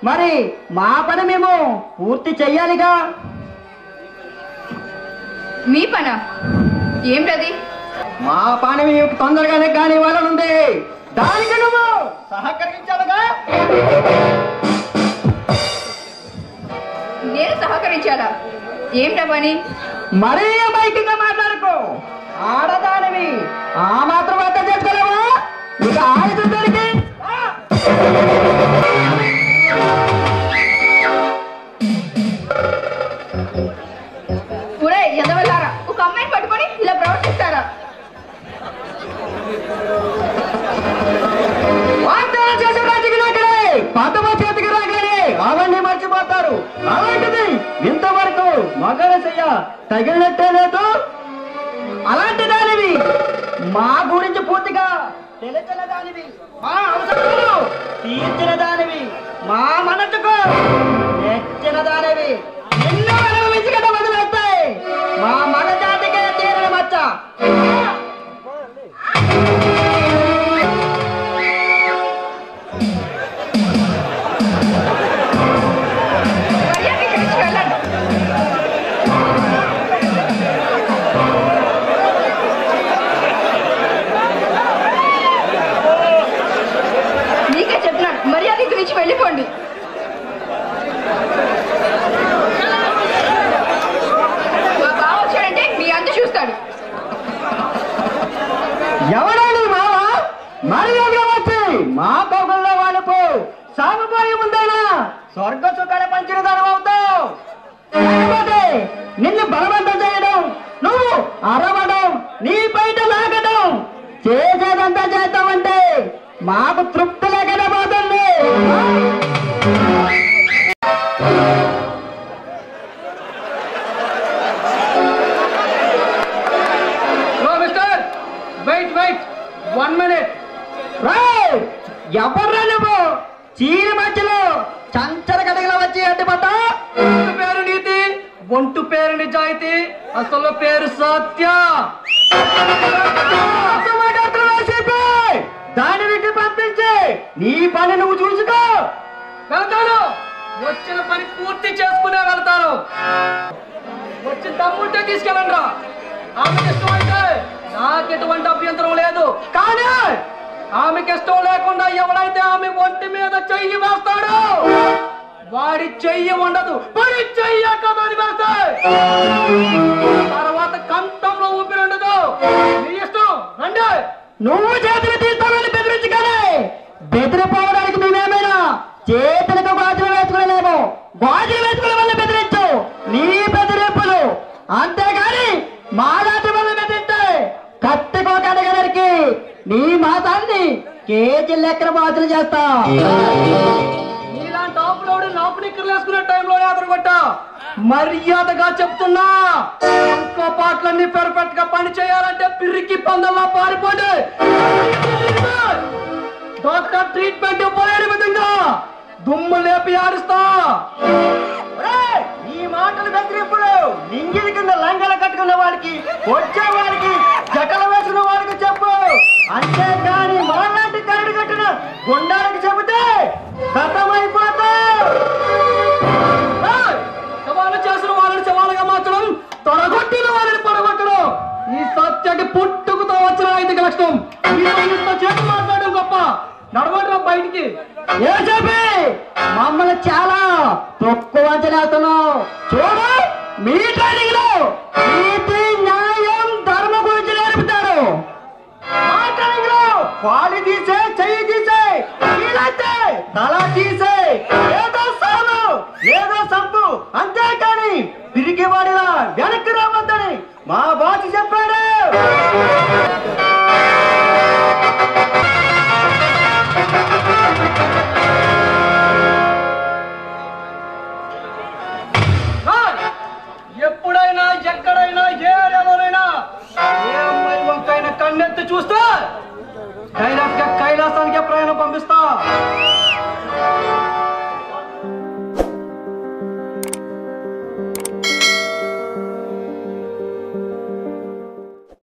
మరి మా పని మేము పూర్తి చెయ్యాలిగా మీ పన ఏమిటది మా పని మీకు తొందరగానే కాని వాళ్ళనుంది దానికి నువ్వు సహకరించాలిగా నేను సహకరించాలా ఏమిటా పని మరీ బయటగా మాట్లాడుకో ఆడదానివి ఆ మాత్రం అర్థం చేసుకోలేవా ఇక ఆడుతుందరికి పురే ఎదవల్లారా ఒక అమ్మాయిని పట్టుకొని ఇలా ప్రవర్తిస్తారా వాగ్దానం చేసే రాజుకి నాకడే పదవ చేతికి రాగానే అవన్నీ మర్చిపోతారు అలాంటిది ఇంతవరకు మగడ చెయ్య తగిలినట్టే లేదు అలాంటి దానివి మా గురించి పూర్తిగా తెలిసిన దానివి మా అవసరాలు తీర్చిన దానివి మా మనసుకు నెచ్చిన దానివి ఎన్నో అనుభవించగట వదిలేస్తాయి మా మన జాతికే తీరని మచ్చ మర్యాద ఇక్కడి నుంచి వెళ్ళండి నీకే చెప్తున్నాను మర్యాద ఇక్కడి నుంచి వెళ్ళిపోండి మా బావ వచ్చాడంటే మీ అంత చూస్తాడు ఎవడో నీ మావ మర్యాదగా వచ్చి మా కోపంలో వాళ్ళకు సాగుపోయి ఉందేనా స్వర్గ సుఖాలు పంచిన దానం అవుతావు లేకపోతే నిన్ను బలవంతం చేయడం నువ్వు అరవడం నీ బయట లాగడం చేసేదంతా చేద్దామంటే మాకు తృప్తి లేకనే పోతుంది mister wait wait one minute రేయ్! ఎవర్రా నువ్వు చీరి మధ్యలో చంచల కడగల వచ్చి అడ్డుపడ్డా ఒంటు పేరు నీతి ఒంటు పేరు నిజాయితీ అసలు పేరు సత్య దాని నుండి పంపించి నీ పని నువ్వు చూసుకో వెళ్తాను వచ్చిన పని పూర్తి చేసుకునే వెళ్తాను వచ్చి దమ్ముంటే తీసుకెళ్ళండి రా ఆమెకి ఇష్టం అయితే నాకు ఎటువంటి అభ్యంతరం లేదు కానీ ఆమెకి ఇష్టం లేకుండా ఎవడైతే ఆమె ఒంటి మీద చెయ్యి వేస్తాడో వాడి చెయ్యి ఉండదు పడి చెయ్యి కదని వేస్తాయి తర్వాత కంఠంలో ఊపిరి ఉండదు మీ ఇష్టం రండి నువ్వు చేతులు తీస్తానని బెదిరించగానే బెదిరిపోవడానికి నువ్వేమైనా చేతులకు గాజులు వేసుకునేలేమో గాజులు వేసుకునే వల్ల బెదిరించు నీ బెదిరింపులు అంతేగాని మా జాతి వల్ల బెదిరిస్తే కత్తికోకడగలరికి నీ మాసాన్ని కేజీ లెక్కన బాజులు చేస్తా నీలాంటి ఆపులోడు నాపు నిక్కర్లు వేసుకునే టైంలో యాత్ర కొట్టా మర్యాదగా చెప్తున్నా ఇంకో పాటలన్నీ పెర్ఫెక్ట్ గా పని చేయాలంటే పిరికి పందల్లా పారిపోండి డాక్టర్ ట్రీట్మెంట్ ఇవ్వలేని విధంగా దుమ్ము లేపి ఆడిస్తా ఒరేయ్, ఈ మాటలు బెదిరింపులు లింగిల కింద లంగల కట్టుకున్న వాడికి వచ్చే వాడికి జటలు వేసిన వాడికి చెప్పు అంతేకాని మాలాంటి కరడు కట్టిన గుండాలకు చెబితే కథమైపోతావు ఏయ్! సవాలు చేసిన వాళ్ళని సవాలుగా మార్చడం తొడగొట్టిన వాళ్ళని పడగొట్టడం ఈ సత్యకి పుట్టుకుతో వచ్చిన ఐదు లక్షణం మీతో ఇంత చేతి మాట్లాడడం గొప్ప నడవండి బయటికి ఏ చెప్పి మమ్మల్ని చాలా తక్కువ అంచనేస్తున్నావు చూడు మీ ట్రైనింగ్ లో నీతి న్యాయం ధర్మ గురించి నేర్పుతారు మా ట్రైనింగ్ లో కాలు తీసే చెయ్యి తీసే కీలైతే తల తీసే ఏదో సాగు ఏదో సంపు అంతేకాని తిరిగి వాడిలా వెనక్కి రావద్దని మా బాస్ చెప్పే